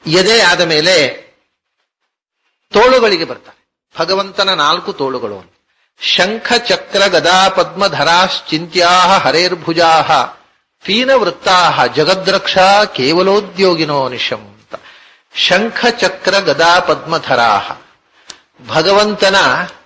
ಎದೆ ಆದ ಮೇಲೆ ತೋಳುಗಳಿಗೆ ಬರ್ತಾರೆ ಭಗವಂತನ ನಾಲ್ಕು ತೋಳುಗಳು ಅಂತ ಶಂಖ ಚಕ್ರ ಗದಾ ಪದ್ಮ ಧರಾಶ್ಚಿಂತ್ಯಾ ಹರೇರ್ಭುಜಾ ಪೀನ ವೃತ್ತಾ ಜಗದ್ರಕ್ಷಾ ಕೇವಲೋದ್ಯೋಗಿನೋ ನಿಶಂ ಅಂತ ಶಂಖ ಚಕ್ರ ಗದಾ ಪದ್ಮಧರಾ ಭಗವಂತನ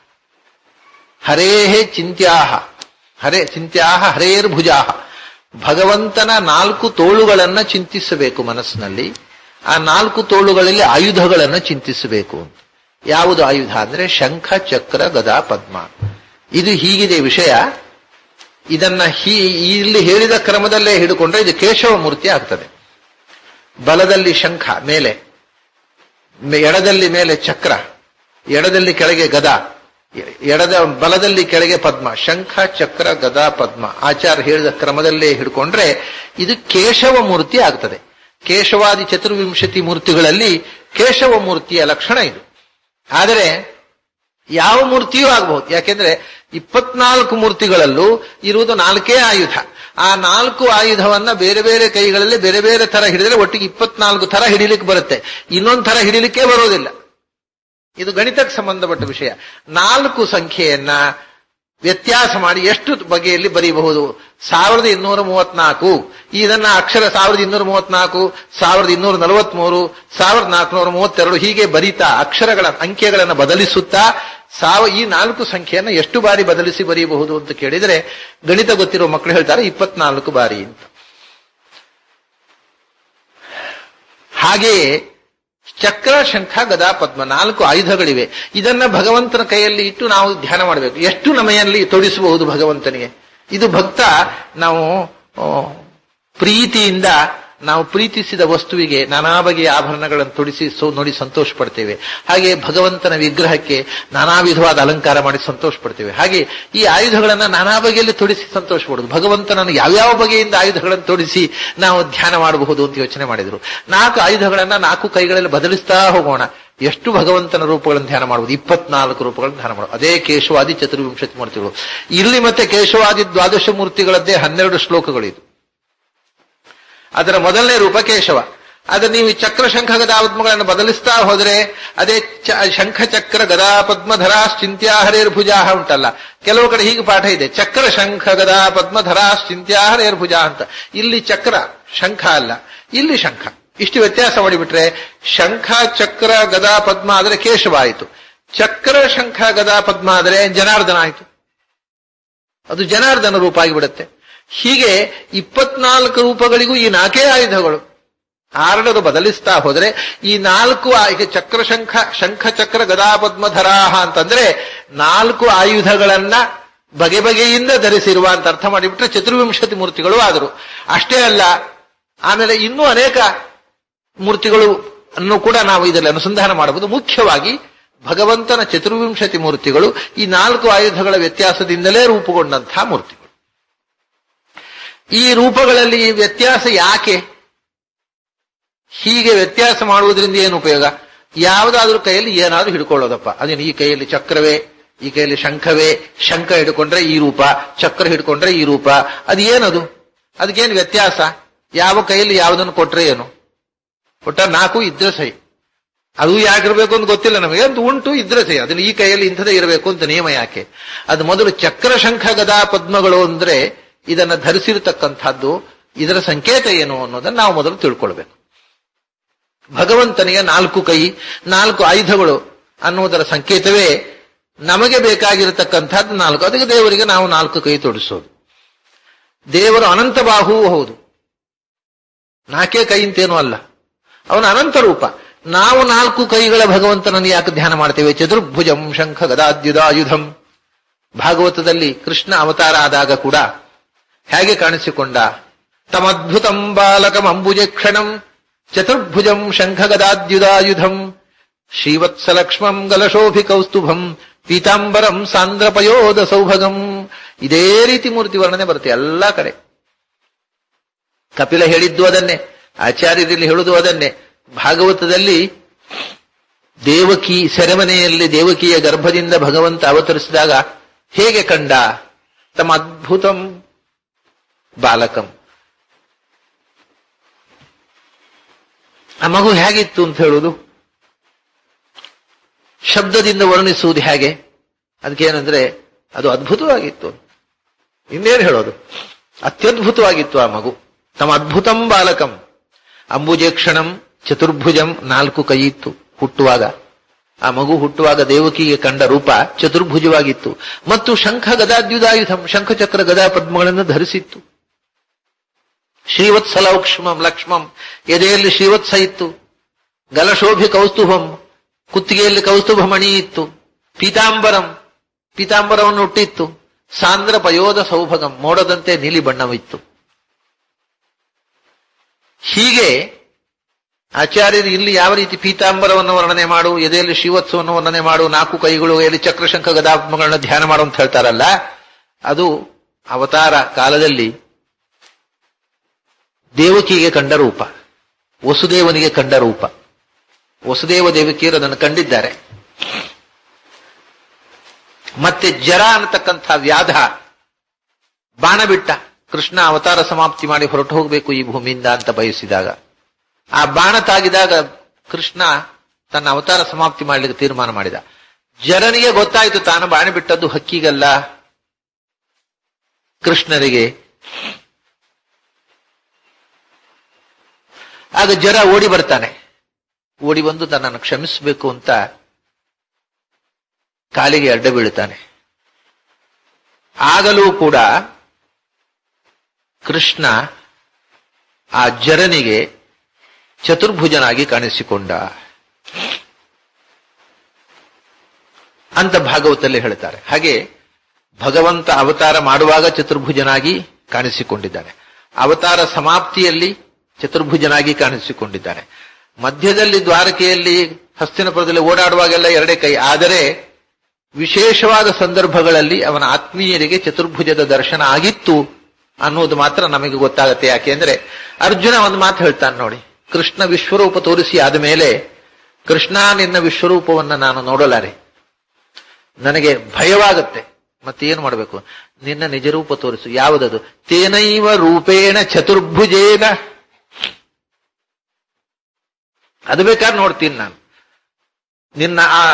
ಹರೇಹೇ ಚಿಂತ್ಯಾಹ ಹರೇ ಚಿಂತ್ಯಾಹ ಹರೇರ್ಭುಜಾ ಭಗವಂತನ ನಾಲ್ಕು ತೋಳುಗಳನ್ನ ಚಿಂತಿಸಬೇಕು ಮನಸ್ಸಿನಲ್ಲಿ ಆ ನಾಲ್ಕು ತೋಳುಗಳಲ್ಲಿ ಆಯುಧಗಳನ್ನು ಚಿಂತಿಸಬೇಕು ಅಂತ ಯಾವುದು ಆಯುಧ ಅಂದ್ರೆ ಶಂಖ ಚಕ್ರ ಗದಾ ಪದ್ಮ ಇದು ಹೀಗಿದೆ ವಿಷಯ ಇದನ್ನ ಹೀ ಇಲ್ಲಿ ಹೇಳಿದ ಕ್ರಮದಲ್ಲೇ ಹಿಡ್ಕೊಂಡ್ರೆ ಇದು ಕೇಶವ ಮೂರ್ತಿ ಆಗ್ತದೆ ಬಲದಲ್ಲಿ ಶಂಖ ಮೇಲೆ ಮೆ- ಎಡದಲ್ಲಿ ಮೇಲೆ ಚಕ್ರ ಎಡದಲ್ಲಿ ಕೆಳಗೆ ಗದ ಎ- ಎಡದ ಬಲದಲ್ಲಿ ಕೆಳಗೆ ಪದ್ಮ ಶಂಖ ಚಕ್ರ ಗದಾ ಪದ್ಮ ಆಚಾರ್ಯ ಹೇಳಿದ ಕ್ರಮದಲ್ಲೇ ಹಿಡ್ಕೊಂಡ್ರೆ ಇದು ಕೇಶವ ಮೂರ್ತಿ ಆಗ್ತದೆ ಕೇಶವಾದಿ ಚತುರ್ವಿಂಶತಿ ಮೂರ್ತಿಗಳಲ್ಲಿ ಕೇಶವ ಮೂರ್ತಿಯ ಲಕ್ಷಣ ಇದು ಆದರೆ ಯಾವ ಮೂರ್ತಿಯೂ ಆಗಬಹುದು ಯಾಕೆಂದ್ರೆ ಇಪ್ಪತ್ನಾಲ್ಕು ಮೂರ್ತಿಗಳಲ್ಲೂ ಇರುವುದು ನಾಲ್ಕೇ ಆಯುಧ ಆ ನಾಲ್ಕು ಆಯುಧವನ್ನ ಬೇರೆ ಬೇರೆ ಕೈಗಳಲ್ಲಿ ಬೇರೆ ಬೇರೆ ತರ ಹಿಡಿದ್ರೆ ಒಟ್ಟಿಗೆ ಇಪ್ಪತ್ನಾಲ್ಕು ತರ ಹಿಡಿಲಿಕ್ಕೆ ಬರುತ್ತೆ ಇನ್ನೊಂದು ತರ ಹಿಡಿಲಿಕ್ಕೆ ಬರೋದಿಲ್ಲ ಇದು ಗಣಿತಕ್ಕೆ ಸಂಬಂಧಪಟ್ಟ ವಿಷಯ ನಾಲ್ಕು ಸಂಖ್ಯೆಯನ್ನ ವ್ಯತ್ಯಾಸ ಮಾಡಿ ಎಷ್ಟು ಬಗೆಯಲ್ಲಿ ಬರೀಬಹುದು ಸಾವಿರದ ಇನ್ನೂರ ಮೂವತ್ನಾಲ್ಕು ಇದನ್ನ ಅಕ್ಷರ ಸಾವಿರದ ಇನ್ನೂರ ಮೂವತ್ನಾಲ್ಕು ಸಾವಿರದ ಇನ್ನೂರ ನಲವತ್ಮೂರು ಸಾವಿರದ ನಾಲ್ಕುನೂರ ಮೂವತ್ತೆರಡು ಹೀಗೆ ಬರೀತಾ ಅಕ್ಷರಗಳ ಅಂಕೆಗಳನ್ನು ಬದಲಿಸುತ್ತಾ ಸಾವ ಈ ನಾಲ್ಕು ಸಂಖ್ಯೆಯನ್ನ ಎಷ್ಟು ಬಾರಿ ಬದಲಿಸಿ ಬರೀಬಹುದು ಅಂತ ಕೇಳಿದರೆ ಗಣಿತ ಗೊತ್ತಿರುವ ಮಕ್ಕಳು ಹೇಳ್ತಾರೆ ಇಪ್ಪತ್ನಾಲ್ಕು ಬಾರಿ ಅಂತ ಹಾಗೆಯೇ ಚಕ್ರ ಶಂಖ ಗದಾ ಪದ್ಮ ನಾಲ್ಕು ಆಯುಧಗಳಿವೆ ಇದನ್ನ ಭಗವಂತನ ಕೈಯಲ್ಲಿ ಇಟ್ಟು ನಾವು ಧ್ಯಾನ ಮಾಡಬೇಕು ಎಷ್ಟು ನಮೆಯಲ್ಲಿ ತೊಡಿಸಬಹುದು ಭಗವಂತನಿಗೆ ಇದು ಭಕ್ತ ನಾವು ಆ, ಪ್ರೀತಿಯಿಂದ ನಾವು ಪ್ರೀತಿಸಿದ ವಸ್ತುವಿಗೆ ನಾನಾ ಬಗೆಯ ಆಭರಣಗಳನ್ನು ತೊಡಿಸಿ ಸೋ ನೋಡಿ ಸಂತೋಷ ಪಡ್ತೇವೆ ಹಾಗೆ ಭಗವಂತನ ವಿಗ್ರಹಕ್ಕೆ ನಾನಾ ವಿಧವಾದ ಅಲಂಕಾರ ಮಾಡಿ ಸಂತೋಷ ಪಡ್ತೇವೆ ಹಾಗೆ ಈ ಆಯುಧಗಳನ್ನ ನಾನಾ ಬಗೆಯಲ್ಲಿ ತೊಡಿಸಿ ಸಂತೋಷ ಪಡುದು ಭಗವಂತನನ್ನು ಯಾವ್ಯಾವ ಬಗೆಯಿಂದ ಆಯುಧಗಳನ್ನು ತೊಡಿಸಿ ನಾವು ಧ್ಯಾನ ಮಾಡಬಹುದು ಅಂತ ಯೋಚನೆ ಮಾಡಿದ್ರು ನಾಲ್ಕು ಆಯುಧಗಳನ್ನ ನಾಲ್ಕು ಕೈಗಳಲ್ಲಿ ಬದಲಿಸ್ತಾ ಹೋಗೋಣ ಎಷ್ಟು ಭಗವಂತನ ರೂಪಗಳನ್ನು ಧ್ಯಾನ ಮಾಡುವುದು ಇಪ್ಪತ್ನಾಲ್ಕು ರೂಪಗಳನ್ನು ಧ್ಯಾನ ಮಾಡುವುದು ಅದೇ ಕೇಶವಾದಿ ಚತುರ್ವಿಂಶತಿ ಮೂರ್ತಿಗಳು ಇಲ್ಲಿ ಮತ್ತೆ ಕೇಶವಾದಿ ದ್ವಾದಶ ಮೂರ್ತಿಗಳದ್ದೇ ಹನ್ನೆರಡು ಶ್ಲೋಕಗಳಿದು ಅದರ ಮೊದಲನೇ ರೂಪ ಕೇಶವ ಅದ ನೀವು ಈ ಚಕ್ರ ಶಂಖ ಗದಾಪದ್ಮಗಳನ್ನು ಬದಲಿಸ್ತಾ ಹೋದ್ರೆ ಅದೇ ಚ- ಶಂಖ ಚಕ್ರ ಗದಾ ಪದ್ಮಧರಾಶ್ಚಿಂತ್ಯಾ ಹರೇರ್ಭುಜಾಹ ಉಂಟಲ್ಲ ಕೆಲವು ಕಡೆ ಹೀಗೆ ಪಾಠ ಇದೆ ಚಕ್ರ ಶಂಖ ಗದಾ ಪದ್ಮಧರಾಶ್ಚಿಂತ್ಯಾ ಹರೇರ್ಭುಜಾ ಅಂತ ಇಲ್ಲಿ ಚಕ್ರ ಶಂಖ ಅಲ್ಲ ಇಲ್ಲಿ ಶಂಖ ಇಷ್ಟು ವ್ಯತ್ಯಾಸ ಮಾಡಿಬಿಟ್ರೆ ಶಂಖ ಚಕ್ರ ಗದಾ ಪದ್ಮ ಆದರೆ ಕೇಶವ ಆಯಿತು ಚಕ್ರ ಶಂಖ ಗದಾ ಪದ್ಮ ಆದರೆ ಜನಾರ್ದನ ಆಯಿತು ಅದು ಜನಾರ್ದನ ರೂಪ ಆಗಿಬಿಡುತ್ತೆ ಹೀಗೆ ಇಪ್ಪತ್ನಾಲ್ಕು ರೂಪಗಳಿಗೂ ಈ ನಾಲ್ಕೇ ಆಯುಧಗಳು ಆರ್ಡರ್ ಬದಲಿಸ್ತಾ ಹೋದ್ರೆ ಈ ನಾಲ್ಕು ಆಯ್ಕೆ ಚಕ್ರ ಶಂಖ ಶಂಖ ಚಕ್ರ ಗದಾ ಪದ್ಮಧರಾಹ ಅಂತಂದ್ರೆ ನಾಲ್ಕು ಆಯುಧಗಳನ್ನ ಬಗೆ ಬಗೆಯಿಂದ ಧರಿಸಿರುವ ಅಂತ ಅರ್ಥ ಮಾಡಿಬಿಟ್ರೆ ಚತುರ್ವಿಂಶತಿ ಮೂರ್ತಿಗಳು ಆದರು ಅಷ್ಟೇ ಅಲ್ಲ ಆಮೇಲೆ ಇನ್ನೂ ಅನೇಕ ಮೂರ್ತಿಗಳು ಅನ್ನು ಕೂಡ ನಾವು ಇದರಲ್ಲಿ ಅನುಸಂಧಾನ ಮಾಡಬಹುದು ಮುಖ್ಯವಾಗಿ ಭಗವಂತನ ಚತುರ್ವಿಂಶತಿ ಮೂರ್ತಿಗಳು ಈ ನಾಲ್ಕು ಆಯುಧಗಳ ವ್ಯತ್ಯಾಸದಿಂದಲೇ ರೂಪುಗೊಂಡಂತಹ ಮೂರ್ತಿಗಳು ಈ ರೂಪಗಳಲ್ಲಿ ಈ ವ್ಯತ್ಯಾಸ ಯಾಕೆ ಹೀಗೆ ವ್ಯತ್ಯಾಸ ಮಾಡುವುದರಿಂದ ಏನು ಉಪಯೋಗ ಯಾವುದಾದ್ರೂ ಕೈಯಲ್ಲಿ ಏನಾದ್ರೂ ಹಿಡ್ಕೊಳ್ಳೋದಪ್ಪ ಅದೇನು ಈ ಕೈಯಲ್ಲಿ ಚಕ್ರವೇ ಈ ಕೈಯಲ್ಲಿ ಶಂಖವೇ ಶಂಖ ಹಿಡ್ಕೊಂಡ್ರೆ ಈ ರೂಪ ಚಕ್ರ ಹಿಡ್ಕೊಂಡ್ರೆ ಈ ರೂಪ ಅದು ಏನದು ಅದಕ್ಕೇನು ವ್ಯತ್ಯಾಸ ಯಾವ ಕೈಯಲ್ಲಿ ಯಾವುದನ್ನು ಕೊಟ್ರೆ ಏನು ಒಟ್ಟ ನಾಲ್ಕು ಇದ್ರೆ ಸರಿ ಅದು ಯಾಕಿರ್ಬೇಕು ಅಂತ ಗೊತ್ತಿಲ್ಲ ನಮಗೆ ಅದು ಉಂಟು ಇದ್ರೆ ಸರಿ ಅದನ್ನ ಈ ಕೈಯಲ್ಲಿ ಇಂಥದೇ ಇರಬೇಕು ಅಂತ ನಿಯಮ ಯಾಕೆ ಅದು ಮೊದಲು ಚಕ್ರ ಶಂಖ ಗದಾ ಪದ್ಮಗಳು ಅಂದ್ರೆ ಇದನ್ನ ಧರಿಸಿರತಕ್ಕಂಥದ್ದು ಇದರ ಸಂಕೇತ ಏನು ಅನ್ನೋದನ್ನ ನಾವು ಮೊದಲು ತಿಳ್ಕೊಳ್ಬೇಕು ಭಗವಂತನಿಗೆ ನಾಲ್ಕು ಕೈ ನಾಲ್ಕು ಆಯುಧಗಳು ಅನ್ನುವುದರ ಸಂಕೇತವೇ ನಮಗೆ ಬೇಕಾಗಿರತಕ್ಕಂಥದ್ದು ನಾಲ್ಕು ಅದಕ್ಕೆ ದೇವರಿಗೆ ನಾವು ನಾಲ್ಕು ಕೈ ತೊಡಿಸೋದು ದೇವರು ಅನಂತ ಬಾಹುವು ಹೌದು ನಾಲ್ಕೇ ಕೈ ಅಂತೇನೂ ಅಲ್ಲ ಅವನ ಅನಂತ ರೂಪ ನಾವು ನಾಲ್ಕು ಕೈಗಳ ಭಗವಂತನನ್ನು ಯಾಕೆ ಧ್ಯಾನ ಮಾಡ್ತೇವೆ ಚತುರ್ಭುಜಂ ಶಂಖ ಗದಾದ್ಯುಧಾಯುಧಂ ಭಾಗವತದಲ್ಲಿ ಕೃಷ್ಣ ಅವತಾರ ಆದಾಗ ಕೂಡ ಹೇಗೆ ಕಾಣಿಸಿಕೊಂಡ ತಮದ್ಭುತಂ ಬಾಲಕಂ ಅಂಬುಜ ಕ್ಷಣಂ ಚತುರ್ಭುಜಂ ಶಂಖ ಗದಾದ್ಯುಧಾಯುಧಂ ಶ್ರೀವತ್ಸಲಕ್ಷ್ಮಂ ಗಲಶೋಭಿ ಕೌಸ್ತುಭಂ ಪೀತಾಂಬರಂ ಸಾಂದ್ರಪಯೋದ ಸೌಭಗಂ ಇದೇ ರೀತಿ ಮೂರ್ತಿ ವರ್ಣನೆ ಬರುತ್ತೆ ಎಲ್ಲಾ ಕಡೆ ಕಪಿಲ ಹೇಳಿದ್ದು ಅದನ್ನೇ ಆಚಾರ್ಯರಲ್ಲಿ ಹೇಳುವುದು ಅದನ್ನೇ ಭಾಗವತದಲ್ಲಿ ದೇವಕಿ ಸೆರೆಮನೆಯಲ್ಲಿ ದೇವಕಿಯ ಗರ್ಭದಿಂದ ಭಗವಂತ ಅವತರಿಸಿದಾಗ ಹೇಗೆ ಕಂಡ ತಮ್ಮ ಅದ್ಭುತಂ ಬಾಲಕಂ ಆ ಮಗು ಹೇಗಿತ್ತು ಅಂತ ಹೇಳುವುದು ಶಬ್ದದಿಂದ ವರ್ಣಿಸುವುದು ಹೇಗೆ ಅದಕ್ಕೇನಂದ್ರೆ ಅದು ಅದ್ಭುತವಾಗಿತ್ತು ಇನ್ನೇನು ಹೇಳೋದು ಅತ್ಯದ್ಭುತವಾಗಿತ್ತು ಆ ಮಗು ತಮ್ಮ ಅದ್ಭುತಂ ಬಾಲಕಂ ಅಂಬುಜೇಕ್ಷಣಂ ಚತುರ್ಭುಜಂ ನಾಲ್ಕು ಕೈ ಇತ್ತು ಹುಟ್ಟುವಾಗ ಆ ಮಗು ಹುಟ್ಟುವಾಗ ದೇವಕಿಗೆ ಕಂಡ ರೂಪ ಚತುರ್ಭುಜವಾಗಿತ್ತು ಮತ್ತು ಶಂಖ ಗದಾದ್ಯುದಾಯುಧಂ ಶಂಖಚಕ್ರ ಗದಾ ಪದ್ಮಗಳನ್ನು ಧರಿಸಿತ್ತು ಶ್ರೀವತ್ಸ ಲಕ್ಷ್ಮಂ ಲಕ್ಷ್ಮಂ ಎದೆಯಲ್ಲಿ ಶ್ರೀವತ್ಸ ಇತ್ತು ಗಲಶೋಭಿ ಕೌಸ್ತುಭಂ ಕುತ್ತಿಗೆಯಲ್ಲಿ ಕೌಸ್ತುಭ ಮಣಿ ಇತ್ತು ಪೀತಾಂಬರಂ ಪೀತಾಂಬರವನ್ನು ಹುಟ್ಟಿತ್ತು ಸಾಂದ್ರ ಪಯೋಧ ಸೌಭಗಂ ಮೋಡದಂತೆ ನೀಲಿ ಬಣ್ಣವಿತ್ತು ಹೀಗೆ ಆಚಾರ್ಯರು ಇಲ್ಲಿ ಯಾವ ರೀತಿ ಪೀತಾಂಬರವನ್ನು ವರ್ಣನೆ ಮಾಡು ಎದೆಯಲ್ಲಿ ಶ್ರೀವತ್ಸವನ್ನು ವರ್ಣನೆ ಮಾಡು ನಾಲ್ಕು ಕೈಗಳು ಎಲ್ಲಿ ಚಕ್ರಶಂಖ ಗದಾತ್ಮಗಳನ್ನ ಧ್ಯಾನ ಮಾಡು ಅಂತ ಹೇಳ್ತಾರಲ್ಲ ಅದು ಅವತಾರ ಕಾಲದಲ್ಲಿ ದೇವಕಿಗೆ ಕಂಡ ರೂಪ ವಸುದೇವನಿಗೆ ಕಂಡ ರೂಪ ವಸುದೇವ ದೇವಕಿಯರು ಅದನ್ನು ಕಂಡಿದ್ದಾರೆ ಮತ್ತೆ ಜರ ಅನ್ನತಕ್ಕಂಥ ವ್ಯಾಧ ಬಾಣ ಬಿಟ್ಟ ಕೃಷ್ಣ ಅವತಾರ ಸಮಾಪ್ತಿ ಮಾಡಿ ಹೊರಟು ಹೋಗಬೇಕು ಈ ಭೂಮಿಯಿಂದ ಅಂತ ಬಯಸಿದಾಗ ಆ ಬಾಣ ತಾಗಿದಾಗ ಕೃಷ್ಣ ತನ್ನ ಅವತಾರ ಸಮಾಪ್ತಿ ಮಾಡಲಿಕ್ಕೆ ತೀರ್ಮಾನ ಮಾಡಿದ ಜರನಿಗೆ ಗೊತ್ತಾಯಿತು ತಾನು ಬಾಣ ಬಿಟ್ಟದ್ದು ಹಕ್ಕಿಗಲ್ಲ ಕೃಷ್ಣನಿಗೆ ಆಗ ಜರ ಓಡಿ ಬರ್ತಾನೆ ಓಡಿ ಬಂದು ತನ್ನನ್ನು ಕ್ಷಮಿಸಬೇಕು ಅಂತ ಕಾಲಿಗೆ ಅಡ್ಡ ಬೀಳುತ್ತಾನೆ ಆಗಲೂ ಕೂಡ ಕೃಷ್ಣ ಆ ಜರನಿಗೆ ಚತುರ್ಭುಜನಾಗಿ ಕಾಣಿಸಿಕೊಂಡ ಅಂತ ಭಾಗವತಲ್ಲಿ ಹೇಳ್ತಾರೆ ಹಾಗೆ ಭಗವಂತ ಅವತಾರ ಮಾಡುವಾಗ ಚತುರ್ಭುಜನಾಗಿ ಕಾಣಿಸಿಕೊಂಡಿದ್ದಾನೆ ಅವತಾರ ಸಮಾಪ್ತಿಯಲ್ಲಿ ಚತುರ್ಭುಜನಾಗಿ ಕಾಣಿಸಿಕೊಂಡಿದ್ದಾನೆ ಮಧ್ಯದಲ್ಲಿ ದ್ವಾರಕೆಯಲ್ಲಿ ಹಸ್ತಿನಪುರದಲ್ಲಿ ಓಡಾಡುವಾಗೆಲ್ಲ ಎರಡೇ ಕೈ ಆದರೆ ವಿಶೇಷವಾದ ಸಂದರ್ಭಗಳಲ್ಲಿ ಅವನ ಆತ್ಮೀಯರಿಗೆ ಚತುರ್ಭುಜದ ದರ್ಶನ ಆಗಿತ್ತು ಅನ್ನೋದು ಮಾತ್ರ ನಮಗೆ ಗೊತ್ತಾಗತ್ತೆ ಯಾಕೆಂದ್ರೆ ಅರ್ಜುನ ಒಂದು ಮಾತು ಹೇಳ್ತಾನೆ ನೋಡಿ ಕೃಷ್ಣ ವಿಶ್ವರೂಪ ತೋರಿಸಿ ಆದ ಮೇಲೆ ಕೃಷ್ಣ ನಿನ್ನ ವಿಶ್ವರೂಪವನ್ನ ನಾನು ನೋಡಲಾರೆ ನನಗೆ ಭಯವಾಗತ್ತೆ ಮತ್ತೆ ಏನು ಮಾಡಬೇಕು ನಿನ್ನ ನಿಜರೂಪ ತೋರಿಸು ಯಾವುದದು ತೇನೈವ ರೂಪೇಣ ಚತುರ್ಭುಜೇನ ಅದು ಬೇಕಾದ್ರೆ ನೋಡ್ತೀನಿ ನಾನು ನಿನ್ನ ಆ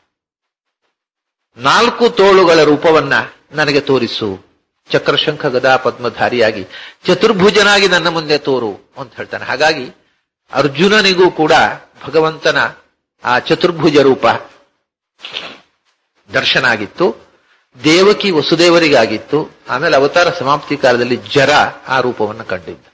ನಾಲ್ಕು ತೋಳುಗಳ ರೂಪವನ್ನ ನನಗೆ ತೋರಿಸು ಚಕ್ರಶಂಖ ಗದಾ ಪದ್ಮಧಾರಿಯಾಗಿ ಚತುರ್ಭುಜನಾಗಿ ನನ್ನ ಮುಂದೆ ತೋರು ಅಂತ ಹೇಳ್ತಾನೆ ಹಾಗಾಗಿ ಅರ್ಜುನನಿಗೂ ಕೂಡ ಭಗವಂತನ ಆ ಚತುರ್ಭುಜ ರೂಪ ದರ್ಶನ ಆಗಿತ್ತು ದೇವಕಿ ವಸುದೇವರಿಗಾಗಿತ್ತು ಆಮೇಲೆ ಅವತಾರ ಸಮಾಪ್ತಿ ಕಾಲದಲ್ಲಿ ಜರ ಆ ರೂಪವನ್ನು ಕಂಡಿದ್ದ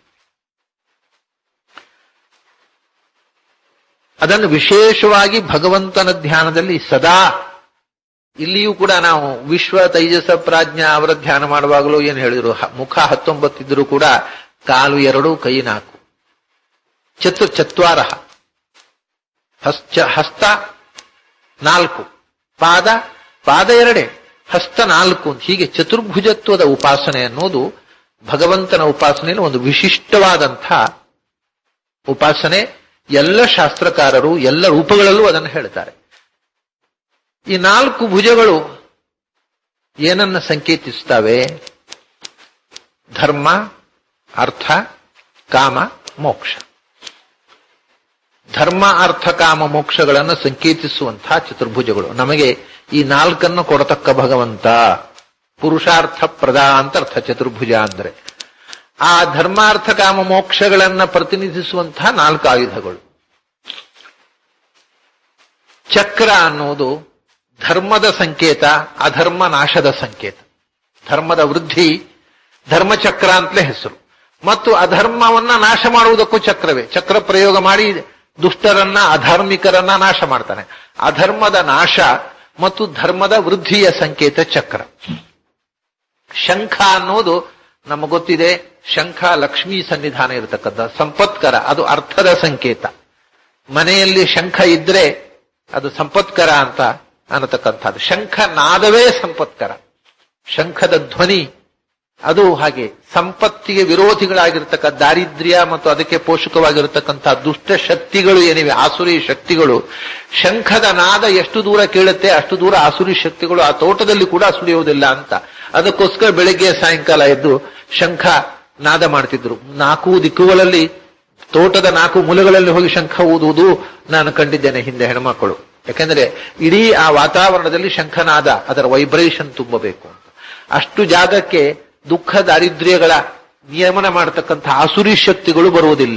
ಅದನ್ನು ವಿಶೇಷವಾಗಿ ಭಗವಂತನ ಧ್ಯಾನದಲ್ಲಿ ಸದಾ ಇಲ್ಲಿಯೂ ಕೂಡ ನಾವು ವಿಶ್ವ ತೈಜಸ ಪ್ರಾಜ್ಞಾ ಅವರ ಧ್ಯಾನ ಮಾಡುವಾಗಲೂ ಏನು ಹೇಳಿದ್ರು ಹ- ಮುಖ ಹತ್ತೊಂಬತ್ತಿದ್ರು ಕೂಡ ಕಾಲು ಎರಡು ಕೈ ನಾಲ್ಕು ಚತು ಚತ್ವಾರ ಹಸ್ತ ಹಸ್ತ ನಾಲ್ಕು ಪಾದ ಪಾದ ಎರಡೇ ಹಸ್ತ ನಾಲ್ಕು ಅಂತ ಹೀಗೆ ಚತುರ್ಭುಜತ್ವದ ಉಪಾಸನೆ ಅನ್ನೋದು ಭಗವಂತನ ಉಪಾಸನೆಯಲ್ಲಿ ಒಂದು ವಿಶಿಷ್ಟವಾದಂಥ ಉಪಾಸನೆ ಎಲ್ಲ ಶಾಸ್ತ್ರಕಾರರು ಎಲ್ಲ ರೂಪಗಳಲ್ಲೂ ಅದನ್ನು ಹೇಳ್ತಾರೆ ಈ ನಾಲ್ಕು ಭುಜಗಳು ಏನನ್ನ ಸಂಕೇತಿಸ್ತವೆ ಧರ್ಮ ಅರ್ಥ ಕಾಮ ಮೋಕ್ಷ ಧರ್ಮ ಅರ್ಥ ಕಾಮ ಮೋಕ್ಷಗಳನ್ನು ಸಂಕೇತಿಸುವಂತಹ ಚತುರ್ಭುಜಗಳು ನಮಗೆ ಈ ನಾಲ್ಕನ್ನು ಕೊಡತಕ್ಕ ಭಗವಂತ ಪುರುಷಾರ್ಥ ಪ್ರದ ಅಂತ ಅರ್ಥ ಚತುರ್ಭುಜ ಅಂದ್ರೆ ಆ ಧರ್ಮಾರ್ಥ ಕಾಮ ಮೋಕ್ಷಗಳನ್ನ ಪ್ರತಿನಿಧಿಸುವಂತಹ ನಾಲ್ಕು ಆಯುಧಗಳು ಚಕ್ರ ಅನ್ನುವುದು ಧರ್ಮದ ಸಂಕೇತ ಅಧರ್ಮ ನಾಶದ ಸಂಕೇತ ಧರ್ಮದ ವೃದ್ಧಿ ಧರ್ಮಚಕ್ರ ಅಂತಲೇ ಹೆಸರು ಮತ್ತು ಅಧರ್ಮವನ್ನ ನಾಶ ಮಾಡುವುದಕ್ಕೂ ಚಕ್ರವೇ ಚಕ್ರ ಪ್ರಯೋಗ ಮಾಡಿ ದುಷ್ಟರನ್ನ ಅಧಾರ್ಮಿಕರನ್ನ ನಾಶ ಮಾಡ್ತಾನೆ ಅಧರ್ಮದ ನಾಶ ಮತ್ತು ಧರ್ಮದ ವೃದ್ಧಿಯ ಸಂಕೇತ ಚಕ್ರ ಶಂಖ ಅನ್ನೋದು ನಮಗೆ ಗೊತ್ತಿದೆ ಶಂಖ ಲಕ್ಷ್ಮೀ ಸನ್ನಿಧಾನ ಇರತಕ್ಕಂಥ ಸಂಪತ್ಕರ ಅದು ಅರ್ಥದ ಸಂಕೇತ ಮನೆಯಲ್ಲಿ ಶಂಖ ಇದ್ರೆ ಅದು ಸಂಪತ್ಕರ ಅಂತ ಅನ್ನತಕ್ಕಂಥದ್ದು ಶಂಖ ನಾದವೇ ಸಂಪತ್ಕರ ಶಂಖದ ಧ್ವನಿ ಅದು ಹಾಗೆ ಸಂಪತ್ತಿಗೆ ವಿರೋಧಿಗಳಾಗಿರ್ತಕ್ಕ ದಾರಿದ್ರ್ಯ ಮತ್ತು ಅದಕ್ಕೆ ಪೋಷಕವಾಗಿರತಕ್ಕಂಥ ದುಷ್ಟ ಶಕ್ತಿಗಳು ಏನಿವೆ ಆಸುರಿ ಶಕ್ತಿಗಳು ಶಂಖದ ನಾದ ಎಷ್ಟು ದೂರ ಕೇಳುತ್ತೆ ಅಷ್ಟು ದೂರ ಆಸುರಿ ಶಕ್ತಿಗಳು ಆ ತೋಟದಲ್ಲಿ ಕೂಡ ಸುಳಿಯುವುದಿಲ್ಲ ಅಂತ ಅದಕ್ಕೋಸ್ಕರ ಬೆಳಿಗ್ಗೆ ಸಾಯಂಕಾಲ ಎದ್ದು ಶಂಖ ನಾದ ಮಾಡ್ತಿದ್ರು ನಾಲ್ಕು ದಿಕ್ಕುಗಳಲ್ಲಿ ತೋಟದ ನಾಲ್ಕು ಮೂಲೆಗಳಲ್ಲಿ ಹೋಗಿ ಶಂಖ ಊದುವುದು ನಾನು ಕಂಡಿದ್ದೇನೆ ಹಿಂದೆ ಹೆಣ್ಮಕ್ಕಳು ಯಾಕೆಂದ್ರೆ ಇಡೀ ಆ ವಾತಾವರಣದಲ್ಲಿ ಶಂಖನಾದ ಅದರ ವೈಬ್ರೇಷನ್ ತುಂಬಬೇಕು ಅಂತ ಅಷ್ಟು ಜಾಗಕ್ಕೆ ದುಃಖ ದಾರಿದ್ರ್ಯಗಳ ನಿಯಮನ ಮಾಡತಕ್ಕಂಥ ಆಸುರಿ ಶಕ್ತಿಗಳು ಬರುವುದಿಲ್ಲ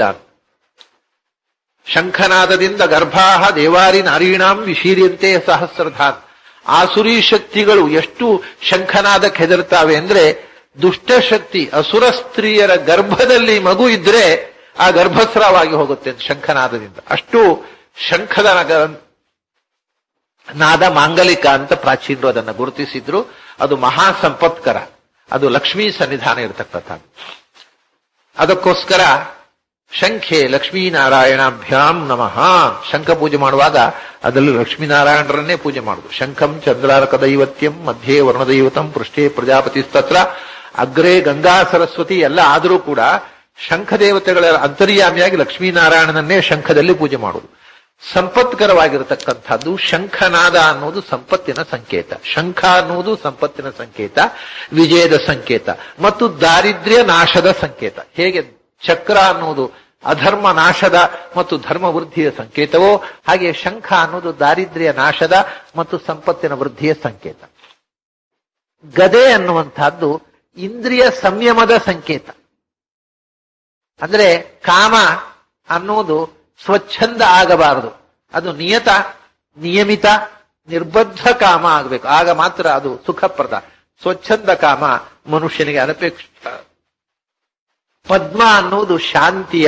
ಶಂಖನಾದದಿಂದ ಗರ್ಭಾಹ ದೇವಾರಿ ನಾರೀಣಾಂ ವಿಶೀರ್ಯಂತೆ ಸಹಸ್ರಧಾನ್ ಆಸುರಿ ಶಕ್ತಿಗಳು ಎಷ್ಟು ಶಂಖನಾದಕ್ಕೆ ಹೆದರ್ತಾವೆ ಅಂದ್ರೆ ದುಷ್ಟಶಕ್ತಿ ಅಸುರ ಸ್ತ್ರೀಯರ ಗರ್ಭದಲ್ಲಿ ಮಗು ಇದ್ರೆ ಆ ಗರ್ಭಸ್ರಾವಾಗಿ ಹೋಗುತ್ತೆ ಅಂತ ಶಂಖನಾದದಿಂದ ಅಷ್ಟು ಶಂಖದ ನಗ- ನಾದ ಮಾಂಗಲಿಕ ಅಂತ ಪ್ರಾಚೀನರು ಅದನ್ನು ಗುರುತಿಸಿದ್ರು ಅದು ಮಹಾ ಸಂಪತ್ಕರ ಅದು ಲಕ್ಷ್ಮೀ ಸನ್ನಿಧಾನ ಇರತಕ್ಕಂಥದ್ದು ಅದಕ್ಕೋಸ್ಕರ ಶಂಖೆ ಲಕ್ಷ್ಮೀನಾರಾಯಣಾಭ್ಯಾಂ ನಮಃ ಶಂಖ ಪೂಜೆ ಮಾಡುವಾಗ ಅದರಲ್ಲಿ ಲಕ್ಷ್ಮೀನಾರಾಯಣರನ್ನೇ ಪೂಜೆ ಮಾಡುದು ಶಂಖಂ ಚಂದ್ರಾರಕ ದೈವತ್ಯಂ ಮಧ್ಯೆ ವರ್ಣದೈವತಂ ಪೃಷ್ಠೆ ಪ್ರಜಾಪತಿ ಸ್ತತ್ರ ಅಗ್ರೇ ಗಂಗಾ ಸರಸ್ವತಿ ಎಲ್ಲ ಆದರೂ ಕೂಡ ಶಂಖ ದೇವತೆಗಳ ಅಂತರ್ಯಾಮಿಯಾಗಿ ಲಕ್ಷ್ಮೀನಾರಾಯಣನನ್ನೇ ಶಂಖದಲ್ಲಿ ಪೂಜೆ ಮಾಡುವುದು ಸಂಪತ್ಕರವಾಗಿರತಕ್ಕಂಥದ್ದು ಶಂಖನಾದ ಅನ್ನೋದು ಸಂಪತ್ತಿನ ಸಂಕೇತ ಶಂಖ ಅನ್ನುವುದು ಸಂಪತ್ತಿನ ಸಂಕೇತ ವಿಜಯದ ಸಂಕೇತ ಮತ್ತು ದಾರಿದ್ರ್ಯ ನಾಶದ ಸಂಕೇತ ಹೇಗೆ ಚಕ್ರ ಅನ್ನೋದು ಅಧರ್ಮ ನಾಶದ ಮತ್ತು ಧರ್ಮ ವೃದ್ಧಿಯ ಸಂಕೇತವೋ ಹಾಗೆ ಶಂಖ ಅನ್ನೋದು ದಾರಿದ್ರ್ಯ ನಾಶದ ಮತ್ತು ಸಂಪತ್ತಿನ ವೃದ್ಧಿಯ ಸಂಕೇತ ಗದೆ ಅನ್ನುವಂತಹದ್ದು ಇಂದ್ರಿಯ ಸಂಯಮದ ಸಂಕೇತ ಅಂದ್ರೆ ಕಾಮ ಅನ್ನೋದು ಸ್ವಚ್ಛಂದ ಆಗಬಾರದು ಅದು ನಿಯತ ನಿಯಮಿತ ನಿರ್ಬದ್ಧ ಕಾಮ ಆಗಬೇಕು ಆಗ ಮಾತ್ರ ಅದು ಸುಖಪ್ರದ ಸ್ವಚ್ಛಂದ ಕಾಮ ಮನುಷ್ಯನಿಗೆ ಅನಪೇಕ್ಷಿತ ಪದ್ಮ ಅನ್ನುವುದು ಶಾಂತಿಯ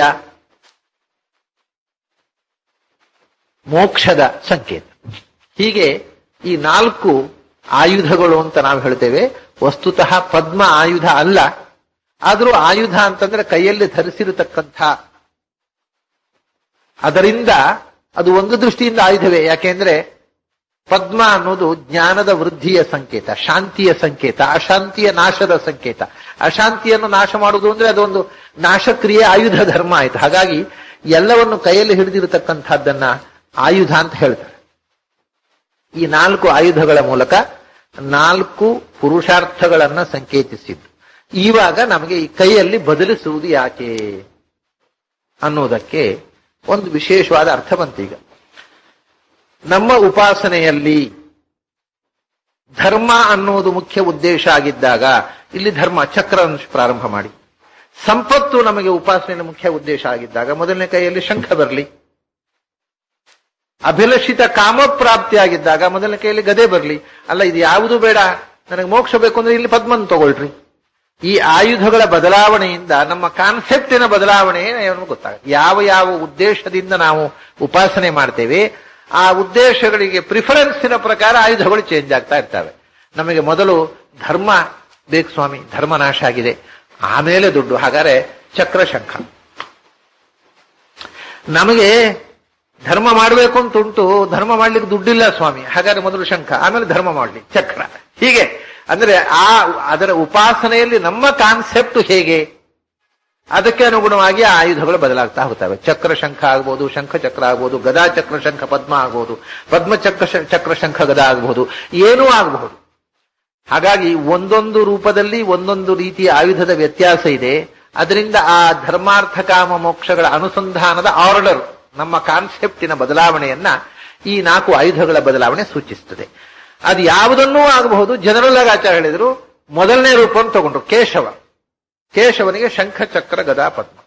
ಮೋಕ್ಷದ ಸಂಕೇತ ಹೀಗೆ ಈ ನಾಲ್ಕು ಆಯುಧಗಳು ಅಂತ ನಾವು ಹೇಳ್ತೇವೆ ವಸ್ತುತಃ ಪದ್ಮ ಆಯುಧ ಅಲ್ಲ ಆದರೂ ಆಯುಧ ಅಂತಂದ್ರೆ ಕೈಯಲ್ಲಿ ಧರಿಸಿರತಕ್ಕಂಥ ಅದರಿಂದ ಅದು ಒಂದು ದೃಷ್ಟಿಯಿಂದ ಆಯುಧವೇ ಯಾಕೆಂದ್ರೆ ಪದ್ಮ ಅನ್ನೋದು ಜ್ಞಾನದ ವೃದ್ಧಿಯ ಸಂಕೇತ ಶಾಂತಿಯ ಸಂಕೇತ ಅಶಾಂತಿಯ ನಾಶದ ಸಂಕೇತ ಅಶಾಂತಿಯನ್ನು ನಾಶ ಮಾಡುವುದು ಅಂದ್ರೆ ಅದೊಂದು ನಾಶಕ್ರಿಯೆ ಆಯುಧ ಧರ್ಮ ಆಯ್ತು ಹಾಗಾಗಿ ಎಲ್ಲವನ್ನು ಕೈಯಲ್ಲಿ ಹಿಡಿದಿರತಕ್ಕಂಥದ್ದನ್ನ ಆಯುಧ ಅಂತ ಹೇಳ್ತಾರೆ ಈ ನಾಲ್ಕು ಆಯುಧಗಳ ಮೂಲಕ ನಾಲ್ಕು ಪುರುಷಾರ್ಥಗಳನ್ನ ಸಂಕೇತಿಸಿದ್ದು ಇವಾಗ ನಮಗೆ ಈ ಕೈಯಲ್ಲಿ ಬದಲಿಸುವುದು ಯಾಕೆ ಅನ್ನೋದಕ್ಕೆ ಒಂದು ವಿಶೇಷವಾದ ಅರ್ಥ ಬಂತೀಗ ನಮ್ಮ ಉಪಾಸನೆಯಲ್ಲಿ ಧರ್ಮ ಅನ್ನೋದು ಮುಖ್ಯ ಉದ್ದೇಶ ಆಗಿದ್ದಾಗ ಇಲ್ಲಿ ಧರ್ಮ ಚಕ್ರ ಪ್ರಾರಂಭ ಮಾಡಿ ಸಂಪತ್ತು ನಮಗೆ ಉಪಾಸನೆಯ ಮುಖ್ಯ ಉದ್ದೇಶ ಆಗಿದ್ದಾಗ ಮೊದಲನೇ ಕೈಯಲ್ಲಿ ಶಂಖ ಬರಲಿ ಅಭಿಲಷಿತ ಕಾಮ ಪ್ರಾಪ್ತಿಯಾಗಿದ್ದಾಗ ಮೊದಲನೇ ಕೈಯಲ್ಲಿ ಗದೆ ಬರಲಿ ಅಲ್ಲ ಇದು ಯಾವುದು ಬೇಡ ನನಗೆ ಮೋಕ್ಷ ಬೇಕು ಅಂದ್ರೆ ಇಲ್ಲಿ ಪದ್ಮನ್ ತಗೊಳ್ರಿ ಈ ಆಯುಧಗಳ ಬದಲಾವಣೆಯಿಂದ ನಮ್ಮ ಕಾನ್ಸೆಪ್ಟಿನ ಬದಲಾವಣೆ ಏನು ಗೊತ್ತಾಗುತ್ತೆ ಯಾವ ಯಾವ ಉದ್ದೇಶದಿಂದ ನಾವು ಉಪಾಸನೆ ಮಾಡ್ತೇವೆ ಆ ಉದ್ದೇಶಗಳಿಗೆ ಪ್ರಿಫರೆನ್ಸಿನ ಪ್ರಕಾರ ಆಯುಧಗಳು ಚೇಂಜ್ ಆಗ್ತಾ ಇರ್ತವೆ ನಮಗೆ ಮೊದಲು ಧರ್ಮ ಬೇಕು ಸ್ವಾಮಿ ಧರ್ಮ ನಾಶ ಆಗಿದೆ ಆಮೇಲೆ ದುಡ್ಡು ಹಾಗಾದ್ರೆ ಚಕ್ರ ಶಂಖ ನಮಗೆ ಧರ್ಮ ಮಾಡಬೇಕು ಅಂತ ಉಂಟು ಧರ್ಮ ಮಾಡ್ಲಿಕ್ಕೆ ದುಡ್ಡಿಲ್ಲ ಸ್ವಾಮಿ ಹಾಗಾದ್ರೆ ಮೊದಲು ಶಂಖ ಆಮೇಲೆ ಧರ್ಮ ಮಾಡ್ಲಿ ಚಕ್ರ ಹೀಗೆ ಅಂದ್ರೆ ಆ ಅದರ ಉಪಾಸನೆಯಲ್ಲಿ ನಮ್ಮ ಕಾನ್ಸೆಪ್ಟ್ ಹೇಗೆ ಅದಕ್ಕೆ ಅನುಗುಣವಾಗಿ ಆ ಆಯುಧಗಳು ಬದಲಾಗ್ತಾ ಹೋಗ್ತವೆ ಚಕ್ರ ಶಂಖ ಆಗ್ಬೋದು ಶಂಖ ಚಕ್ರ ಆಗ್ಬೋದು ಗದಾ ಚಕ್ರ ಶಂಖ ಪದ್ಮ ಆಗ್ಬೋದು ಪದ್ಮ ಚಕ್ರ ಶ- ಚಕ್ರ ಶಂಖ ಗದಾ ಆಗಬಹುದು ಏನೂ ಆಗಬಹುದು ಹಾಗಾಗಿ ಒಂದೊಂದು ರೂಪದಲ್ಲಿ ಒಂದೊಂದು ರೀತಿಯ ಆಯುಧದ ವ್ಯತ್ಯಾಸ ಇದೆ ಅದರಿಂದ ಆ ಧರ್ಮಾರ್ಥ ಕಾಮ ಮೋಕ್ಷಗಳ ಅನುಸಂಧಾನದ ಆರ್ಡರ್ ನಮ್ಮ ಕಾನ್ಸೆಪ್ಟಿನ ಬದಲಾವಣೆಯನ್ನ ಈ ನಾಲ್ಕು ಆಯುಧಗಳ ಬದಲಾವಣೆ ಸೂಚಿಸುತ್ತದೆ ಅದು ಯಾವುದನ್ನೂ ಆಗಬಹುದು ಜನರಲ್ ಆಗಿ ಆಚಾರ್ಯ ಹೇಳಿದ್ರು ಮೊದಲನೇ ರೂಪವನ್ನು ತಗೊಂಡ್ರು ಕೇಶವ ಕೇಶವನಿಗೆ ಶಂಖ ಚಕ್ರ ಗದಾ ಪದ್ಮ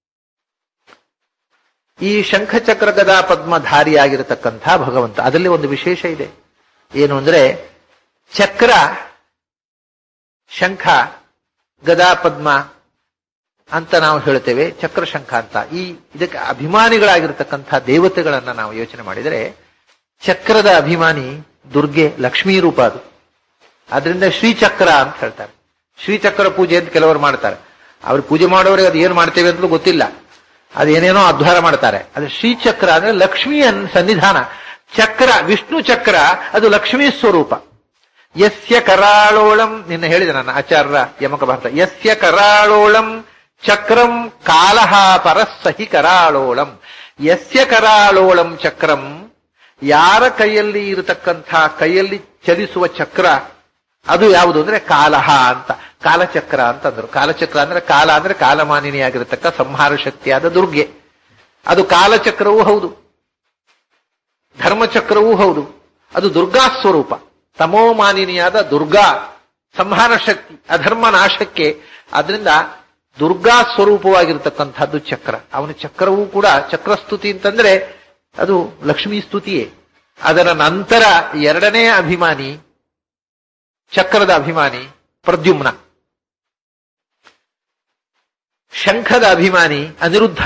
ಈ ಶಂಖ ಚಕ್ರ ಗದಾ ಪದ್ಮಧಾರಿಯಾಗಿರತಕ್ಕಂಥ ಭಗವಂತ ಅದರಲ್ಲಿ ಒಂದು ವಿಶೇಷ ಇದೆ ಏನು ಅಂದ್ರೆ ಚಕ್ರ ಶಂಖ ಗದಾ ಪದ್ಮ ಅಂತ ನಾವು ಹೇಳ್ತೇವೆ ಚಕ್ರ ಶಂಖ ಅಂತ ಈ ಇದಕ್ಕೆ ಅಭಿಮಾನಿಗಳಾಗಿರ್ತಕ್ಕಂಥ ದೇವತೆಗಳನ್ನ ನಾವು ಯೋಚನೆ ಮಾಡಿದರೆ ಚಕ್ರದ ಅಭಿಮಾನಿ ದುರ್ಗೆ ಲಕ್ಷ್ಮೀ ರೂಪ ಅದು ಆದ್ರಿಂದ ಶ್ರೀಚಕ್ರ ಅಂತ ಹೇಳ್ತಾರೆ ಶ್ರೀಚಕ್ರ ಪೂಜೆ ಅಂತ ಕೆಲವರು ಮಾಡ್ತಾರೆ ಅವ್ರು ಪೂಜೆ ಮಾಡೋರಿಗೆ ಅದು ಏನ್ ಮಾಡ್ತೇವೆ ಅಂತಲೂ ಗೊತ್ತಿಲ್ಲ ಅದೇನೇನೋ ಅಧ್ವಾರ ಮಾಡ್ತಾರೆ ಅದು ಶ್ರೀಚಕ್ರ ಅಂದ್ರೆ ಲಕ್ಷ್ಮಿಯ ಸನ್ನಿಧಾನ ಚಕ್ರ ವಿಷ್ಣು ಚಕ್ರ ಅದು ಲಕ್ಷ್ಮೀ ಸ್ವರೂಪ ಯಸ್ಯ ಕರಾಳೋಳಂ ನಿನ್ನ ಹೇಳಿದೆ ನನ್ನ ಆಚಾರ್ಯ ಯಮಕ ಭಾರತ ಯಸ್ಯ ಕರಾಳೋಳಂ ಚಕ್ರಂ ಕಾಲಹ ಪರಸ್ಸಹಿ ಕರಾಳೋಳಂ ಯಸ್ಯ ಕರಾಳೋಳಂ ಚಕ್ರಂ ಯಾರ ಕೈಯಲ್ಲಿ ಇರತಕ್ಕಂಥ ಕೈಯಲ್ಲಿ ಚಲಿಸುವ ಚಕ್ರ ಅದು ಯಾವುದು ಅಂದ್ರೆ ಕಾಲಹ ಅಂತ ಕಾಲಚಕ್ರ ಅಂತಂದ್ರು ಕಾಲಚಕ್ರ ಅಂದ್ರೆ ಕಾಲ ಅಂದ್ರೆ ಕಾಲಮಾನಿನಿಯಾಗಿರತಕ್ಕ ಸಂಹಾರ ಶಕ್ತಿಯಾದ ದುರ್ಗೆ ಅದು ಕಾಲಚಕ್ರವೂ ಹೌದು ಧರ್ಮಚಕ್ರವೂ ಹೌದು ಅದು ದುರ್ಗಾ ಸ್ವರೂಪ ತಮೋಮಾನಿನಿಯಾದ ದುರ್ಗಾ ಸಂಹಾರ ಶಕ್ತಿ ಅಧರ್ಮ ನಾಶಕ್ಕೆ ಅದರಿಂದ ದುರ್ಗಾ ಸ್ವರೂಪವಾಗಿರ್ತಕ್ಕಂಥದ್ದು ಚಕ್ರ ಅವನ ಚಕ್ರವೂ ಕೂಡ ಚಕ್ರಸ್ತುತಿ ಅಂತಂದ್ರೆ ಅದು ಲಕ್ಷ್ಮೀ ಸ್ತುತಿಯೇ ಅದರ ನಂತರ ಎರಡನೇ ಅಭಿಮಾನಿ ಚಕ್ರದ ಅಭಿಮಾನಿ ಪ್ರದ್ಯುಮ್ನ ಶಂಖದ ಅಭಿಮಾನಿ ಅನಿರುದ್ಧ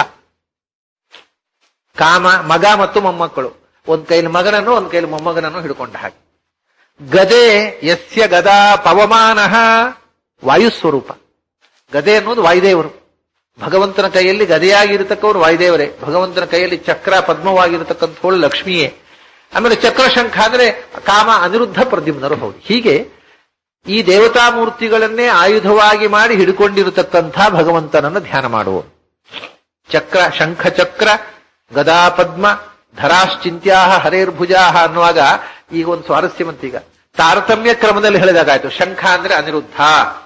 ಕಾಮ ಮಗ ಮತ್ತು ಮೊಮ್ಮಕ್ಕಳು ಒಂದ್ ಕೈಲಿ ಮಗನನ್ನು ಒಂದ್ ಕೈಲಿ ಮೊಮ್ಮಗನನ್ನು ಹಿಡ್ಕೊಂಡ ಹಾಗೆ ಗದೆ ಯಸ್ಯ ಗದಾ ಪವಮಾನ ವಾಯುಸ್ವರೂಪ ಗದೆ ಅನ್ನೋದು ವಾಯುದೇವರು ಭಗವಂತನ ಕೈಯಲ್ಲಿ ಗದೆಯಾಗಿರತಕ್ಕವರು ವಾಯುದೇವರೇ ಭಗವಂತನ ಕೈಯಲ್ಲಿ ಚಕ್ರ ಪದ್ಮವಾಗಿರತಕ್ಕಂಥವಳು ಲಕ್ಷ್ಮಿಯೇ ಆಮೇಲೆ ಚಕ್ರಶಂಖ ಅಂದ್ರೆ ಕಾಮ ಅನಿರುದ್ಧ ಪ್ರದ್ಯುಮ್ನರು ಹೌದು ಹೀಗೆ ಈ ದೇವತಾ ಮೂರ್ತಿಗಳನ್ನೇ ಆಯುಧವಾಗಿ ಮಾಡಿ ಹಿಡ್ಕೊಂಡಿರತಕ್ಕಂಥ ಭಗವಂತನನ್ನು ಧ್ಯಾನ ಮಾಡುವ ಚಕ್ರ ಶಂಖ ಚಕ್ರ ಗದಾ ಪದ್ಮ ಧರಾಶ್ಚಿಂತ್ಯಾಹ ಹರೇರ್ಭುಜಾಹ ಅನ್ನುವಾಗ ಈಗ ಒಂದು ಸ್ವಾರಸ್ಯವಂತೀಗ ತಾರತಮ್ಯ ಕ್ರಮದಲ್ಲಿ ಹೇಳಿದಾಗಾಯ್ತು ಶಂಖ ಅಂದ್ರೆ ಅನಿರುದ್ಧ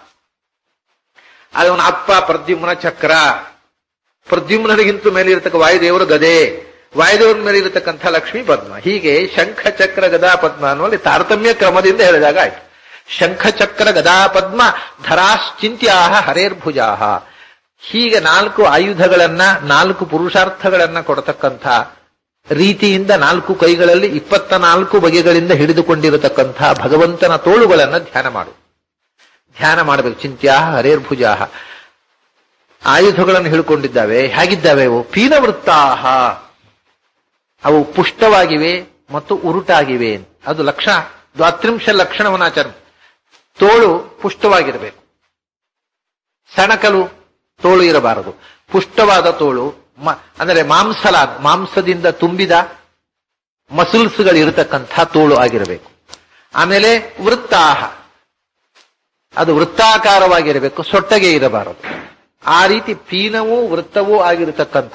ಅವನ ಅಪ್ಪ ಪ್ರದ್ಯುಮ್ನ ಚಕ್ರ ಪ್ರದ್ಯುಮ್ನರಿಗಿಂತ ಮೇಲೆ ಇರತಕ್ಕ ವಾಯುದೇವರು ಗದೆ ವಾಯುದೇವರ ಮೇಲೆ ಇರತಕ್ಕಂಥ ಲಕ್ಷ್ಮೀ ಪದ್ಮ ಹೀಗೆ ಶಂಖ ಚಕ್ರ ಗದಾ ಪದ್ಮ ಅನ್ನುವಲ್ಲಿ ತಾರತಮ್ಯ ಕ್ರಮದಿಂದ ಹೇಳಿದಾಗ ಆಯ್ತು ಶಂಖ ಚಕ್ರ ಗದಾ ಪದ್ಮ ಧರಾಶ್ಚಿಂತ್ಯಾಹ ಹರೇರ್ಭುಜಾಹ ಹೀಗೆ ನಾಲ್ಕು ಆಯುಧಗಳನ್ನ ನಾಲ್ಕು ಪುರುಷಾರ್ಥಗಳನ್ನ ಕೊಡತಕ್ಕಂಥ ರೀತಿಯಿಂದ ನಾಲ್ಕು ಕೈಗಳಲ್ಲಿ ಇಪ್ಪತ್ತ ನಾಲ್ಕು ಬಗೆಗಳಿಂದ ಹಿಡಿದುಕೊಂಡಿರತಕ್ಕಂಥ ಭಗವಂತನ ತೋಳುಗಳನ್ನ ಧ್ಯಾನ ಮಾಡು ಧ್ಯಾನ ಮಾಡಬೇಕು ಚಿಂತ್ಯಾಹ ಹರೇರ್ಭುಜಾಹ ಆಯುಧಗಳನ್ನು ಹಿಡ್ಕೊಂಡಿದ್ದಾವೆ ಹೇಗಿದ್ದಾವೆ ಅವು ಪೀನವೃತ್ತಾಹ ಅವು ಪುಷ್ಟವಾಗಿವೆ ಮತ್ತು ಉರುಟಾಗಿವೆ ಅದು ಲಕ್ಷಣ ದ್ವಾತ್ರಿಂಶ ಲಕ್ಷಣವನ್ನು ಆಚರಣೆ ತೋಳು ಪುಷ್ಟವಾಗಿರಬೇಕು ಸಣಕಲು ತೋಳು ಇರಬಾರದು ಪುಷ್ಟವಾದ ತೋಳು ಮ- ಅಂದರೆ ಮಾಂಸಲಾದ ಮಾಂಸದಿಂದ ತುಂಬಿದ ಮಸಲ್ಸ್ಗಳು ಇರತಕ್ಕಂಥ ತೋಳು ಆಗಿರಬೇಕು ಆಮೇಲೆ ವೃತ್ತಾಹ ಅದು ವೃತ್ತಾಕಾರವಾಗಿರಬೇಕು ಸೊಟ್ಟಗೆ ಇರಬಾರದು ಆ ರೀತಿ ಪೀನವೂ ವೃತ್ತವೂ ಆಗಿರತಕ್ಕಂಥ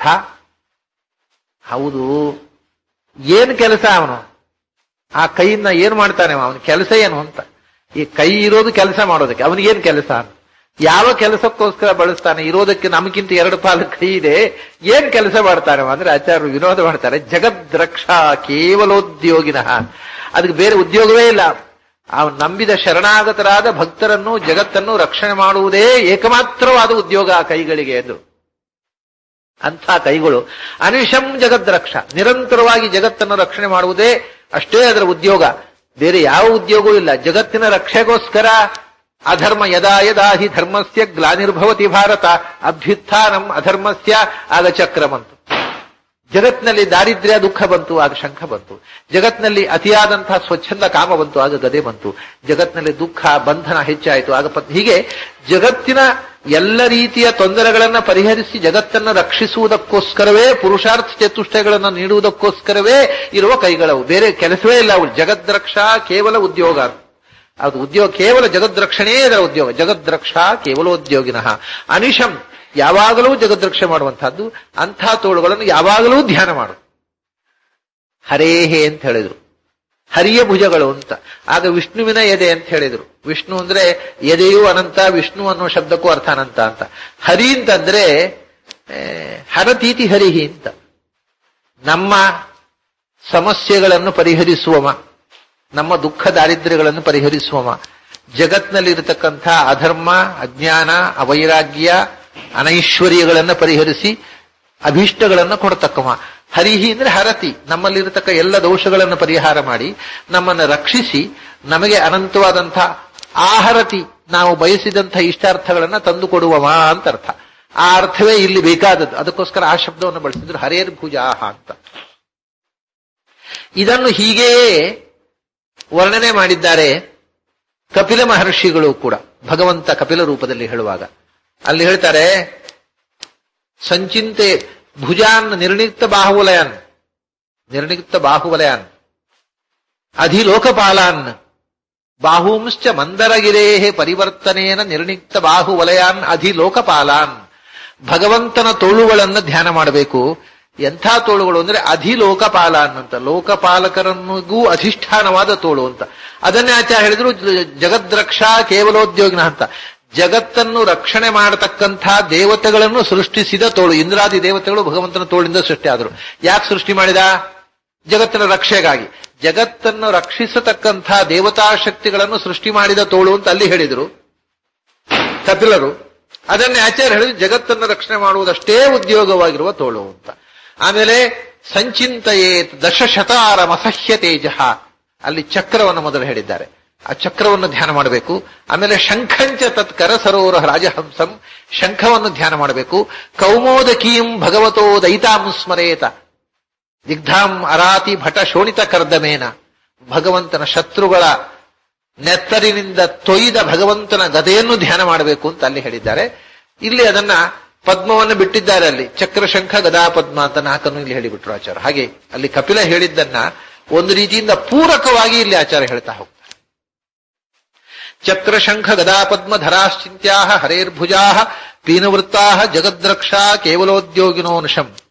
ಹೌದು ಏನ್ ಕೆಲಸ ಅವನು ಆ ಕೈಯಿಂದ ಏನ್ ಮಾಡ್ತಾನೆ ಅವನ ಕೆಲಸ ಏನು ಅಂತ ಈ ಕೈ ಇರೋದು ಕೆಲಸ ಮಾಡೋದಕ್ಕೆ ಅವನಿಗೇನ್ ಕೆಲಸ ಅಂತ ಯಾವ ಕೆಲಸಕ್ಕೋಸ್ಕರ ಬಳಸ್ತಾನೆ ಇರೋದಕ್ಕೆ ನಮಗಿಂತ ಎರಡು ಪಾಲು ಕೈ ಇದೆ ಏನ್ ಕೆಲಸ ಮಾಡ್ತಾನೆ ಅವ? ಅಂದ್ರೆ ಆಚಾರ್ಯರು ವಿನೋದ ಮಾಡ್ತಾರೆ ಜಗದ್ರಕ್ಷಾ ಕೇವಲೋದ್ಯೋಗಿನಃ ಅದಕ್ಕೆ ಬೇರೆ ಉದ್ಯೋಗವೇ ಇಲ್ಲ ಅವನು ನಂಬಿದ ಶರಣಾಗತರಾದ ಭಕ್ತರನ್ನು ಜಗತ್ತನ್ನು ರಕ್ಷಣೆ ಮಾಡುವುದೇ ಏಕಮಾತ್ರವಾದ ಉದ್ಯೋಗ ಆ ಕೈಗಳಿಗೆ ಎಂದು ಅಂಥ ಕೈಗಳು ಅನಿಶಂ ಜಗದ್ರಕ್ಷ ನಿರಂತರವಾಗಿ ಜಗತ್ತನ್ನು ರಕ್ಷಣೆ ಮಾಡುವುದೇ ಅಷ್ಟೇ ಅದರ ಉದ್ಯೋಗ ಬೇರೆ ಯಾವ ಉದ್ಯೋಗವೂ ಇಲ್ಲ ಜಗತ್ತಿನ ರಕ್ಷೆಗೋಸ್ಕರ ಅಧರ್ಮ ಯದಾ ಯದಾ ಹಿ ಧರ್ಮಸ್ಯ ಗ್ಲಾನಿರ್ಭವತಿ ಭಾರತ ಅಭ್ಯುತ್ಥಾನಂ ಅಧರ್ಮಸ್ಯ ಆಗ ಚಕ್ರ ಬಂತು ಜಗತ್ನಲ್ಲಿ ದಾರಿದ್ರ್ಯ ದುಃಖ ಬಂತು ಆಗ ಶಂಖ ಬಂತು ಜಗತ್ನಲ್ಲಿ ಅತಿಯಾದಂತಹ ಸ್ವಚ್ಛಂದ ಕಾಮ ಬಂತು ಆಗ ಗದೆ ಬಂತು ಜಗತ್ನಲ್ಲಿ ದುಃಖ ಬಂಧನ ಹೆಚ್ಚಾಯಿತು ಆಗ ಪತ್ ಹೀಗೆ ಜಗತ್ತಿನ ಎಲ್ಲ ರೀತಿಯ ತೊಂದರೆಗಳನ್ನ ಪರಿಹರಿಸಿ ಜಗತ್ತನ್ನ ರಕ್ಷಿಸುವುದಕ್ಕೋಸ್ಕರವೇ ಪುರುಷಾರ್ಥ ಚತುಷ್ಟಯಗಳನ್ನು ನೀಡುವುದಕ್ಕೋಸ್ಕರವೇ ಇರುವ ಕೈಗಳವು ಬೇರೆ ಕೆಲಸವೇ ಇಲ್ಲ ಅವು ಜಗದ್ರಕ್ಷಾ ಕೇವಲ ಉದ್ಯೋಗ ಅದು ಉದ್ಯೋಗ ಕೇವಲ ಜಗದ್ರಕ್ಷಣೆ ಅದರ ಉದ್ಯೋಗ ಜಗದ್ರಕ್ಷಾ ಕೇವಲೋದ್ಯೋಗಿನಃ ಅನಿಶಂ ಯಾವಾಗಲೂ ಜಗದ್ರಕ್ಷೆ ಮಾಡುವಂತಹದ್ದು ಅಂಥ ತೋಳುಗಳನ್ನು ಯಾವಾಗಲೂ ಧ್ಯಾನ ಮಾಡು ಹರೇಹೇ ಅಂತ ಹೇಳಿದ್ರು ಹರಿಯ ಭುಜಗಳು ಅಂತ ಆಗ ವಿಷ್ಣುವಿನ ಎದೆ ಅಂತ ಹೇಳಿದ್ರು ವಿಷ್ಣು ಅಂದ್ರೆ ಎದೆಯೂ ಅನಂತ ವಿಷ್ಣು ಅನ್ನೋ ಶಬ್ದಕ್ಕೂ ಅರ್ಥ ಅನಂತ ಅಂತ ಹರಿ ಅಂತಂದ್ರೆ ಆ, ಹರತೀತಿ ಹರಿಹಿ ಅಂತ ನಮ್ಮ ಸಮಸ್ಯೆಗಳನ್ನು ಪರಿಹರಿಸುವವ ನಮ್ಮ ದುಃಖ ದಾರಿದ್ರ್ಯಗಳನ್ನು ಪರಿಹರಿಸುವವ ಜಗತ್ನಲ್ಲಿರತಕ್ಕಂಥ ಅಧರ್ಮ ಅಜ್ಞಾನ ಅವೈರಾಗ್ಯ ಅನೈಶ್ವರ್ಯಗಳನ್ನು ಪರಿಹರಿಸಿ ಅಭೀಷ್ಟಗಳನ್ನು ಕೊಡತಕ್ಕವ ಹರಿಹಿ ಅಂದ್ರೆ ಹರತಿ ನಮ್ಮಲ್ಲಿರತಕ್ಕ ಎಲ್ಲ ದೋಷಗಳನ್ನು ಪರಿಹಾರ ಮಾಡಿ ನಮ್ಮನ್ನು ರಕ್ಷಿಸಿ ನಮಗೆ ಅನಂತವಾದಂಥ ಆಹರತಿ ನಾವು ಬಯಸಿದಂಥ ಇಷ್ಟಾರ್ಥಗಳನ್ನ ತಂದು ಕೊಡುವವ ಅಂತ ಅರ್ಥ ಆ ಅರ್ಥವೇ ಇಲ್ಲಿ ಬೇಕಾದದ್ದು ಅದಕ್ಕೋಸ್ಕರ ಆ ಶಬ್ದವನ್ನು ಬಳಸಿದ್ರು ಹರೇರ್ ಭುಜಾಹ ಅಂತ ಇದನ್ನು ಹೀಗೆಯೇ ವರ್ಣನೆ ಮಾಡಿದ್ದಾರೆ ಕಪಿಲ ಮಹರ್ಷಿಗಳು ಕೂಡ ಭಗವಂತ ಕಪಿಲ ರೂಪದಲ್ಲಿ ಹೇಳುವಾಗ ಅಲ್ಲಿ ಹೇಳ್ತಾರೆ ಸಂಚಿಂತೆ ಭುಜಾನ್ ನಿರ್ಣಿಕ್ತ ಬಾಹುವಲಯನ್ ನಿರ್ಣಿಕ್ತ ಬಾಹುವಲಯನ್ ಅಧಿಲೋಕಪಾಲಾನ್ ಬಾಹೂಂಶ್ಚ ಮಂದರಗಿರೇ ಪರಿವರ್ತನೇನ ನಿರ್ಣಿಕ್ತ ಬಾಹುವಲಯಾನ್ ಅಧಿಲೋಕಪಾಲಾನ್ ಭಗವಂತನ ತೋಳುಗಳನ್ನು ಧ್ಯಾನ ಮಾಡಬೇಕು ಎಂಥ ತೋಳುಗಳು ಅಂದ್ರೆ ಅಧಿಲೋಕಪಾಲಾನ್ ಅಂತ ಲೋಕಪಾಲಕರನ್ನಿಗೂ ಅಧಿಷ್ಠಾನವಾದ ತೋಳು ಅಂತ ಅದನ್ನೇ ಆಚಾರ್ಯ ಹೇಳಿದ್ರು ಜ- ಜಗದ್ರಕ್ಷಾ ಕೇವಲೋದ್ಯೋಗಿನ ಅಂತ ಜಗತ್ತನ್ನು ರಕ್ಷಣೆ ಮಾಡತಕ್ಕಂಥ ದೇವತೆಗಳನ್ನು ಸೃಷ್ಟಿಸಿದ ತೋಳು ಇಂದ್ರಾದಿ ದೇವತೆಗಳು ಭಗವಂತನ ತೋಳಿಂದ ಸೃಷ್ಟಿ ಆದರು ಯಾಕೆ ಸೃಷ್ಟಿ ಮಾಡಿದ ಜಗತ್ತಿನ ರಕ್ಷೆಗಾಗಿ ಜಗತ್ತನ್ನು ರಕ್ಷಿಸತಕ್ಕಂಥ ದೇವತಾ ಶಕ್ತಿಗಳನ್ನು ಸೃಷ್ಟಿ ಮಾಡಿದ ತೋಳು ಅಂತ ಅಲ್ಲಿ ಹೇಳಿದರು ಕಪಿಲರು ಅದನ್ನೇ ಆಚಾರ್ಯ ಹೇಳಿದ್ರು ಜಗತ್ತನ್ನು ರಕ್ಷಣೆ ಮಾಡುವುದಷ್ಟೇ ಉದ್ಯೋಗವಾಗಿರುವ ತೋಳು ಅಂತ ಆಮೇಲೆ ಸಂಚಿಂತೆಯೇತ್ ದಶಶತಾರ ಅಸಹ್ಯ ತೇಜ ಅಲ್ಲಿ ಚಕ್ರವನ್ನು ಮೊದಲು ಹೇಳಿದ್ದಾರೆ ಆ ಚಕ್ರವನ್ನು ಧ್ಯಾನ ಮಾಡಬೇಕು ಆಮೇಲೆ ಶಂಖಂಚ ತತ್ಕರ ಸರೋವರ ರಾಜಹಂಸಂ ಶಂಖವನ್ನು ಧ್ಯಾನ ಮಾಡಬೇಕು ಕೌಮೋದಕೀಂ ಭಗವತೋ ದೈತಾಂ ಸ್ಮರೇತ ದಿಗ್ಧಾಂ ಅರಾತಿ ಭಟ ಶೋಣಿತ ಕರ್ದಮೇನ ಭಗವಂತನ ಶತ್ರುಗಳ ನೆತ್ತರಿನಿಂದ ತೊಯ್ದ ಭಗವಂತನ ಗದೆಯನ್ನು ಧ್ಯಾನ ಮಾಡಬೇಕು ಅಂತ ಅಲ್ಲಿ ಹೇಳಿದ್ದಾರೆ ಇಲ್ಲಿ ಅದನ್ನ ಪದ್ಮವನ್ನು ಬಿಟ್ಟಿದ್ದಾರೆ ಅಲ್ಲಿ ಚಕ್ರಶಂಖ ಗದಾ ಪದ್ಮ ಅಂತ ನಾಲ್ಕನ್ನು ಇಲ್ಲಿ ಹೇಳಿಬಿಟ್ರು ಆಚಾರ್ಯ ಹಾಗೆ ಅಲ್ಲಿ ಕಪಿಲ ಹೇಳಿದ್ದನ್ನ ಒಂದು ರೀತಿಯಿಂದ ಪೂರಕವಾಗಿ ಇಲ್ಲಿ ಆಚಾರ್ಯ ಹೇಳ್ತಾ ಹೋಗ್ತಾರೆ ಚಕ್ರಶಂಖ ಗದಾ ಪದ್ಮ ಧರಾಶ್ಚಿಂತ್ಯಾ ಹರೇರ್ಭುಜಾ ಪೀನವೃತ್ತಾ ಜಗದ್ರಕ್ಷಾ ಕೇವಲೋದ್ಯೋಗಿನೋ ನಶಂ